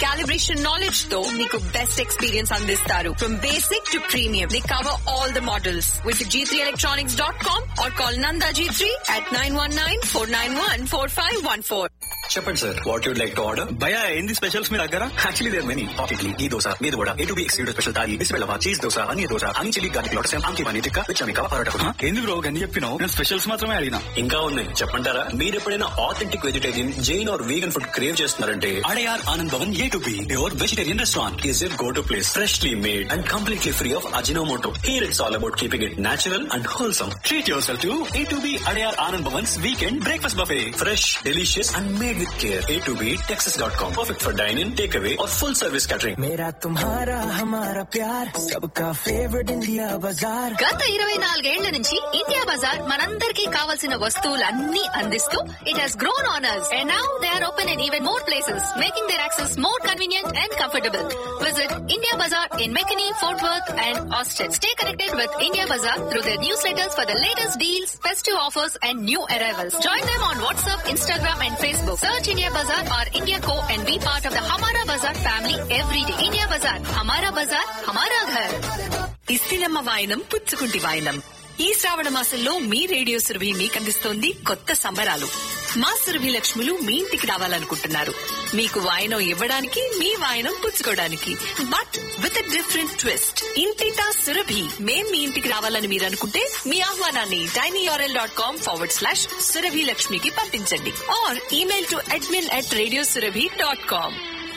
Calibration knowledge తో మీకు best experience అందిస్తారు from basic to premium they cover all the models with G three electronics dot com or call నందా G three at nine one nine four nine one four five one four చెప్పండి sir what you'd like to order భయ ఏంది specials మీ దగ్గర actually there many hot idli ఈ దోశ మీద కూడా A to B exclusive special thali bisibelebath cheese dosa అన్ని దోశ అని చిల్లీ గార్లిక్ లోటస్ ఆమ్కి పని టిక్కా విచ్చమిక పరోటా హ? ఎందుకు బ్రో గని చెప్పినావు నేను స్పెషల్స్ మాత్రమే అడిగినా ఇంకా ఉన్నాయి చెప్పంటారా మీరు ఎప్పుడైనా authentic vegetarian Jain or vegan food crave చేస్తున్నారంటే Adyar Anand Bhavan A to B your vegetarian restaurant is your go to place freshly made and completely free of Ajinomoto here it's all about keeping it natural and wholesome treat yourself to A to B Adyar Anand Bhavans weekend breakfast buffet fresh delicious and made with care A to B Texas dot com perfect for dyne in take away or full service catering मेरा तुम्हारा हमारा प्यार सबका favourite India बाजार గత ఇరవై నాలుగేళ్ల నుంచి ఇండియా బజార్ మనందరికీ కావాల్సిన వస్తువులన్నీ అందిస్తూ it has grown honours and now they are open in even more places making their access more convenient and comfortable visit India bazaar in McKinney Fort Worth and Austin stay connected with India bazaar through their newsletters for the latest deals festive offers and new arrivals join them on WhatsApp Instagram and Facebook search India bazaar or India co and be part of the హమారా Bazar family every day India bazaar హమారా బజార్ హమారా ఘర్ ఇస్తిలమ్మ వాయనం పుచ్చుకుంటి వాయనం ఈ శ్రావణ మాసంలో మీ radio Surabhi మీకు అందిస్తోంది కొత్త సంబరాలు మా సురభి లక్ష్ములు మీ ఇంటికి రావాలనుకుంటున్నారు మీకు వాయనం ఇవ్వడానికి మీ వాయనం పుచ్చుకోవడానికి బట్ విత్ డిఫరెంట్ ట్విస్ట్ ఇంటిటా సురభి మేం మీ ఇంటికి రావాలని మీరు అనుకుంటే మీ ఆహ్వానాన్ని డైనీఆర్ఎల్ dot com forward slash Surabhi లక్ష్మికి పంపించండి or email to admin at radio Surabhi dot com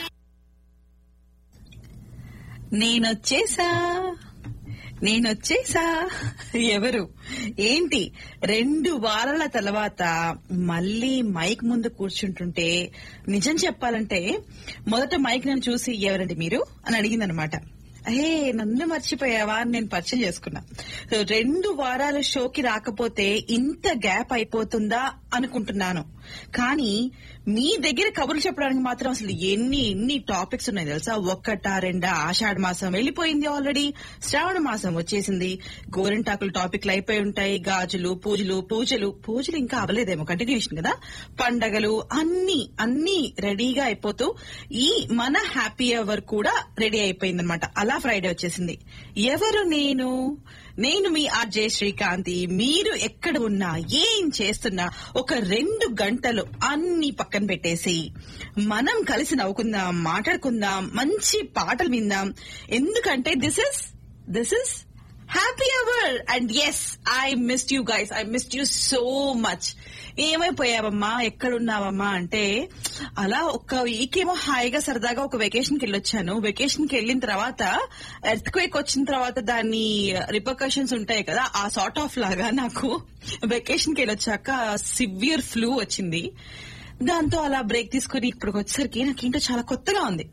నేనొచ్చేసా నేనొచ్చేసా ఎవరు ఏంటి రెండు వారాల తర్వాత మళ్ళీ మైక్ ముందు కూర్చుంటుంటే నిజం చెప్పాలంటే మొదట మైక్ నన్ను చూసి ఎవరండి మీరు అని అడిగిందనమాట అహే నన్ను మర్చిపోయావా అని నేను పరిచయం చేసుకున్నా సో రెండు వారాల షోకి రాకపోతే ఇంత గ్యాప్ అయిపోతుందా అనుకుంటున్నాను కానీ మీ దగ్గర కబుర్లు చెప్పడానికి మాత్రం అసలు ఎన్ని ఎన్ని టాపిక్స్ ఉన్నాయి తెలుసా ఒక్కటా రెండా ఆషాఢ మాసం వెళ్ళిపోయింది ఆల్రెడీ శ్రావణ మాసం వచ్చేసింది గోరింటాకులు టాపిక్లు అయిపోయి ఉంటాయి గాజులు పూజలు పూజలు పూజలు ఇంకా అవ్వలేదేమో కంటిన్యూషన్ కదా పండగలు అన్ని అన్ని రెడీగా అయిపోతూ ఈ మన హ్యాపీ అవర్ కూడా రెడీ అయిపోయిందనమాట అలా ఫ్రైడే వచ్చేసింది ఎవరు నేను నేను మీ ఆర్జే శ్రీకాంతి మీరు ఎక్కడ ఉన్నా ఏం చేస్తున్నా ఒక రెండు గంటలు అన్ని పక్కన పెట్టేసి మనం కలిసి నవ్వుకుందాం మాట్లాడుకుందాం మంచి పాటలు విందాం ఎందుకంటే this is this is happy hour and yes I missed you guys I missed you so much ఏమైపోయావమ్మా ఎక్కడున్నావమ్మా అంటే అలా ఒక వీక్ ఏమో హాయిగా సరదాగా ఒక వెకేషన్ కి వెళ్ళొచ్చాను వెకేషన్ కి వెళ్ళిన తర్వాత ఎర్త్ క్వేక్ వచ్చిన తర్వాత దాని రిపర్కషన్స్ ఉంటాయి కదా ఆ సార్ట్ ఆఫ్ లాగా నాకు వెకేషన్ కి వెళ్ళొచ్చాక సివియర్ ఫ్లూ వచ్చింది దాంతో అలా బ్రేక్ తీసుకుని ఇప్పటికి వచ్చేసరికి నాకేంటో చాలా కొత్తగా ఉంది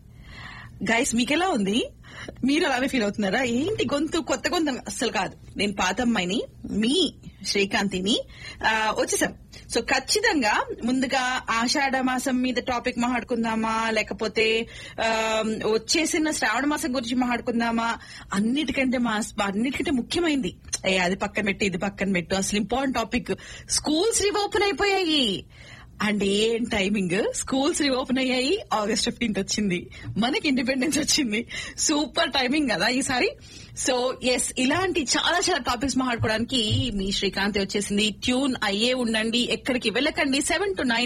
గైస్ మీకెలా ఉంది మీరు అలానే ఫీల్ అవుతున్నారా ఏంటి గొంతు కొత్త గొంతు అస్సలు కాదు నేను పాత అమ్మాయిని మీ శ్రీకాంతిని ఆ, వచ్చేసాం సో ఖచ్చితంగా ముందుగా ఆషాఢ మాసం మీద టాపిక్ మాట్లాడుకుందామా లేకపోతే ఆ, వచ్చేసిన శ్రావణ మాసం గురించి మాట్లాడుకుందామా అన్నిటికంటే మా అన్నిటికంటే ముఖ్యమైంది ఏ అది పక్కన పెట్టి ఇది పక్కన పెట్టు అసలు ఇంపార్టెంట్ టాపిక్ స్కూల్స్ రీఓపెన్ అయిపోయాయి అండ్ ఏం టైమింగ్ స్కూల్స్ రీఓపెన్ అయ్యాయి ఆగస్ట్ ఫిఫ్టీన్త్ వచ్చింది మనకి ఇండిపెండెన్స్ వచ్చింది సూపర్ టైమింగ్ కదా ఈసారి సో ఎస్ ఇలాంటి చాలా చాలా టాపిక్స్ మాట్లాడుకోవడానికి మీ శ్రీకాంత్ వచ్చేసింది ట్యూన్ అయ్యే ఉండండి ఎక్కడికి వెళ్ళకండి సెవెన్ టు నైన్